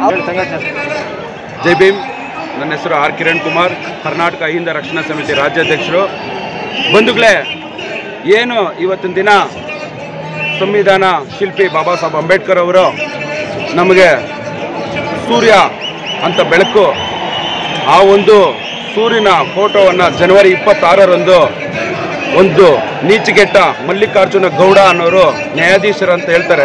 ಜೈ ಭೀಮ್ ನನ್ನ ಹೆಸರು ಆರ್ ಕಿರಣ್ ಕುಮಾರ್ ಕರ್ನಾಟಕ ಅಹಿಂದ ರಕ್ಷಣಾ ಸಮಿತಿ ರಾಜ್ಯಾಧ್ಯಕ್ಷರು ಬಂಧುಗಳೇ ಏನು ಇವತ್ತಿನ ದಿನ ಸಂವಿಧಾನ ಶಿಲ್ಪಿ ಬಾಬಾ ಸಾಹೇಬ್ ಅಂಬೇಡ್ಕರ್ ಅವರು ನಮಗೆ ಸೂರ್ಯ ಅಂತ ಬೆಳಕು ಆ ಒಂದು ಸೂರ್ಯನ ಫೋಟೋವನ್ನು ಜನವರಿ ಇಪ್ಪತ್ತಾರರಂದು ಒಂದು ನೀಚಗೆಟ್ಟ ಮಲ್ಲಿಕಾರ್ಜುನ ಗೌಡ ಅನ್ನೋರು ನ್ಯಾಯಾಧೀಶರು ಅಂತ ಹೇಳ್ತಾರೆ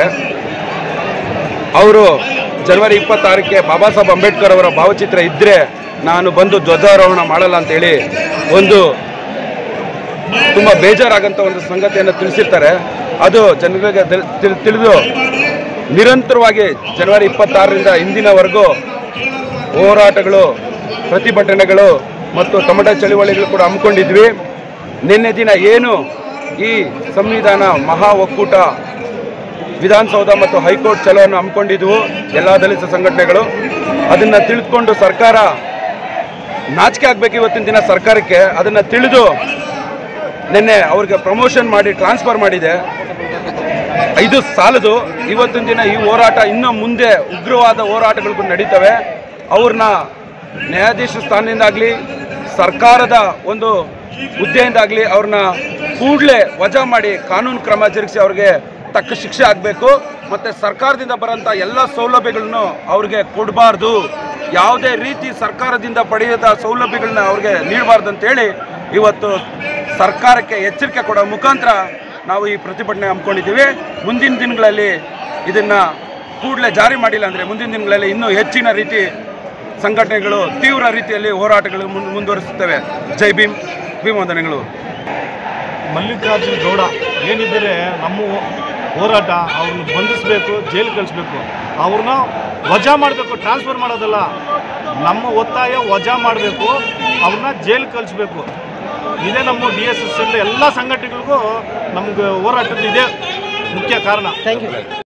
ಅವರು ಜನವರಿ ಇಪ್ಪತ್ತಾರಕ್ಕೆ ಬಾಬಾ ಸಾಹೇಬ್ ಅಂಬೇಡ್ಕರ್ ಅವರ ಭಾವಚಿತ್ರ ಇದ್ದರೆ ನಾನು ಬಂದು ಧ್ವಜಾರೋಹಣ ಮಾಡಲ್ಲ ಅಂತೇಳಿ ಒಂದು ತುಂಬ ಬೇಜಾರಾಗಂತ ಒಂದು ಸಂಗತಿಯನ್ನು ತಿಳಿಸಿರ್ತಾರೆ ಅದು ಜನರಿಗೆ ತಿಳ್- ತಿಳ್- ತಿಳಿದು ನಿರಂತರವಾಗಿ ಜನವರಿ ಇಪ್ಪತ್ತಾರರಿಂದ ಇಂದಿನವರೆಗೂ ಹೋರಾಟಗಳು ಪ್ರತಿಭಟನೆಗಳು ಮತ್ತು ಟೊಮೆಟೊ ಚಳುವಳಿಗಳು ಕೂಡ ಹಮ್ಮಿಕೊಂಡಿದ್ವಿ ನಿನ್ನೆ ದಿನ ಏನು ಈ ಸಂವಿಧಾನ ಮಹಾ ಒಕ್ಕೂಟ ವಿಧಾನಸೌಧ ಮತ್ತು ಹೈಕೋರ್ಟ್ ಚಲೋವನ್ನು ಹಮ್ಮಿಕೊಂಡಿದ್ವು ಎಲ್ಲ ದಲಿತ ಸಂಘಟನೆಗಳು ಅದನ್ನು ತಿಳಿದುಕೊಂಡು ಸರ್ಕಾರ ನಾಚಿಕೆ ಆಗಬೇಕು ಇವತ್ತಿನ ದಿನ ಸರ್ಕಾರಕ್ಕೆ ಅದನ್ನು ತಿಳಿದು ನಿನ್ನೆ ಅವ್ರಿಗೆ ಪ್ರಮೋಷನ್ ಮಾಡಿ ಟ್ರಾನ್ಸ್ಫರ್ ಮಾಡಿದೆ ಇದು ಸಾಲದು ಇವತ್ತಿನ ದಿನ ಈ ಹೋರಾಟ ಇನ್ನೂ ಮುಂದೆ ಉಗ್ರವಾದ ಹೋರಾಟಗಳು ನಡೀತವೆ ಅವ್ರನ್ನ ನ್ಯಾಯಾಧೀಶ ಸ್ಥಾನದಿಂದಾಗಲಿ ಸರ್ಕಾರದ ಒಂದು ಹುದ್ದೆಯಿಂದಾಗಲಿ ಅವ್ರನ್ನ ಕೂಡಲೇ ವಜಾ ಮಾಡಿ ಕಾನೂನು ಕ್ರಮ ಜರುಗಿಸಿ ಅವ್ರಿಗೆ ತಕ್ಕ ಶಿಕ್ಷೆ ಆಗಬೇಕು ಮತ್ತು ಸರ್ಕಾರದಿಂದ ಬರೋಂಥ ಎಲ್ಲ ಸೌಲಭ್ಯಗಳನ್ನು ಅವ್ರಿಗೆ ಕೊಡಬಾರ್ದು ಯಾವುದೇ ರೀತಿ ಸರ್ಕಾರದಿಂದ ಪಡೆಯದ ಸೌಲಭ್ಯಗಳನ್ನ ಅವ್ರಿಗೆ ನೀಡಬಾರ್ದು ಅಂತೇಳಿ ಇವತ್ತು ಸರ್ಕಾರಕ್ಕೆ ಎಚ್ಚರಿಕೆ ಕೊಡೋ ಮುಖಾಂತರ ನಾವು ಈ ಪ್ರತಿಭಟನೆ ಹಮ್ಮಿಕೊಂಡಿದ್ದೀವಿ ಮುಂದಿನ ದಿನಗಳಲ್ಲಿ ಇದನ್ನು ಕೂಡಲೇ ಜಾರಿ ಮಾಡಿಲ್ಲ ಅಂದರೆ ಮುಂದಿನ ದಿನಗಳಲ್ಲಿ ಇನ್ನೂ ಹೆಚ್ಚಿನ ರೀತಿ ಸಂಘಟನೆಗಳು ತೀವ್ರ ರೀತಿಯಲ್ಲಿ ಹೋರಾಟಗಳು ಮುನ್ ಮುಂದುವರಿಸುತ್ತವೆ ಜೈ ಭೀಮ್ ಭೀಮವಂದನೆಗಳು ಮಲ್ಲಿಕಾರ್ಜುನ ಗೌಡ ಏನಿದ್ದರೆ ನಮ್ಮ ಹೋರಾಟ ಅವ್ರನ್ನ ಬಂಧಿಸಬೇಕು ಜೈಲು ಕಳಿಸ್ಬೇಕು ಅವ್ರನ್ನ ವಜಾ ಮಾಡಬೇಕು ಟ್ರಾನ್ಸ್ಫರ್ ಮಾಡೋದಲ್ಲ ನಮ್ಮ ಒತ್ತಾಯ ವಜಾ ಮಾಡಬೇಕು ಅವ್ರನ್ನ ಜೈಲು ಕಳಿಸ್ಬೇಕು ಇದೇ ನಮ್ಮ ಡಿ ಎಸ್ ಎಸ್ ಎಲ್ಲ ಸಂಘಟನೆಗಳಿಗೂ ನಮ್ಗೆ ಹೋರಾಟದ ಇದೇ ಮುಖ್ಯ ಕಾರಣ ಥ್ಯಾಂಕ್ ಯು